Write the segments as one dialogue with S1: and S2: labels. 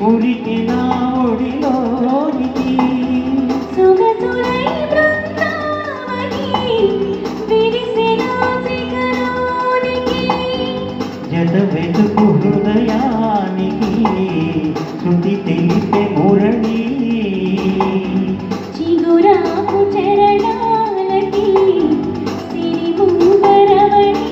S1: ఉరికి నా ఒడిలోనికి
S2: సొగసులై బృందావని విరిసిన శిఖరానికి
S1: జత వెతుకు హృదయానికి శృతి తెలిపే మురళి
S2: చిగురాకు చరణాలకి సిరిమూవరవళి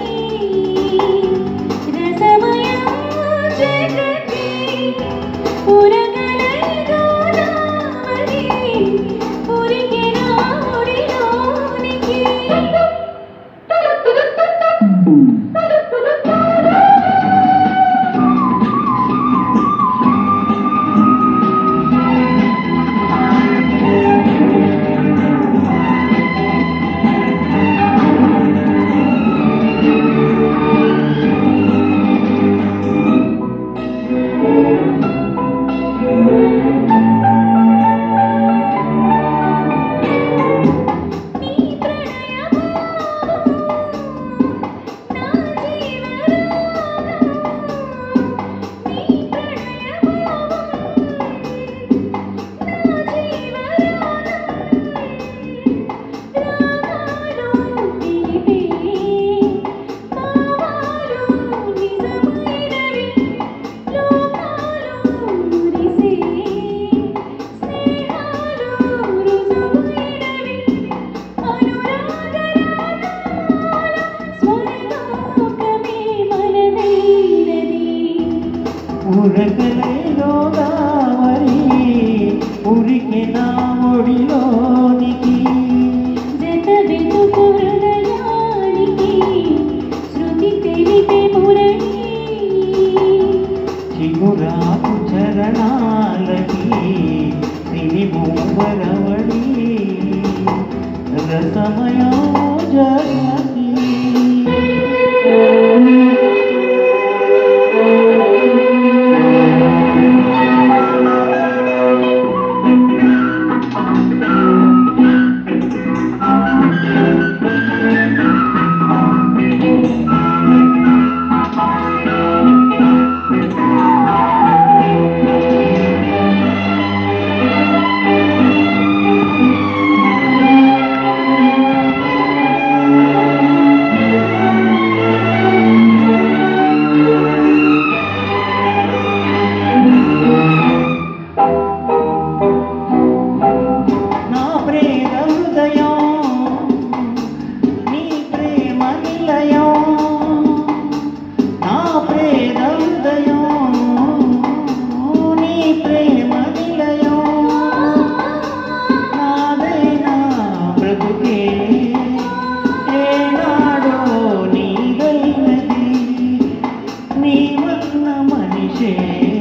S2: రసమయం జగతి పురగలై గోదావరి పురికెన ఒడిలోనికి నీ ప్రణయభావం నా జీవరాగం నీ ప్రణయభావం నా జీవరాగం రాగాలు తెలిపే భావాలు నిజమైనవి లోకాలు మురిసే స్నేహాలు రుజువైనవి అనురాగరాగాల స్వర్గలోకమే మనదైనది
S1: ఉరకలే గోదావరి ఉరికి నా ఒడిలోనికి
S2: జత వెతుకు హృదయానికి శృతి తెలిపే మురళి
S1: చిగురాకు చరణాలకి సిరిమూవరవడి రసమయో జగతి నా ప్రేమ హృదయం నీ ప్రేమ నిలయం నా ప్రేమ హృదయం నీ ప్రేమ నిలయం నాదైనా బ్రతుకే ఏనాడో నీదైనది నీవన్న మనిషే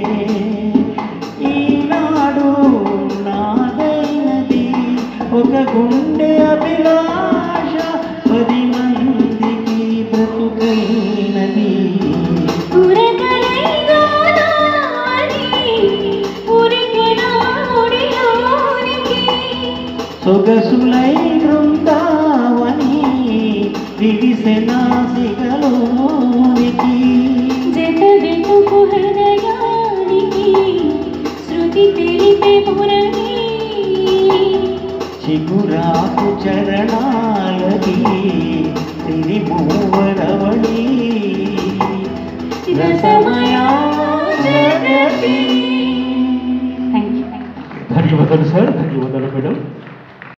S1: ఈనాడు నాదైనది ఒక గుండె అభిలాష పది మందికి బ్రతుకైనది
S2: పురగలై గోదావరి పురికెన ఒడిలోనికి
S1: సొగసులై బృందావని విడిసెన సిగలోనికి
S2: జత వెతుకు హృదయానికి శృతి తెలిపే మురళి
S1: చిగురాకు చరణాలకి సిరిమూవరవళి రసమయా జగతి
S2: థ్యాంక్ యూ
S3: ధన్యవాదాలు సార్ ధన్యవాదాలు మేడం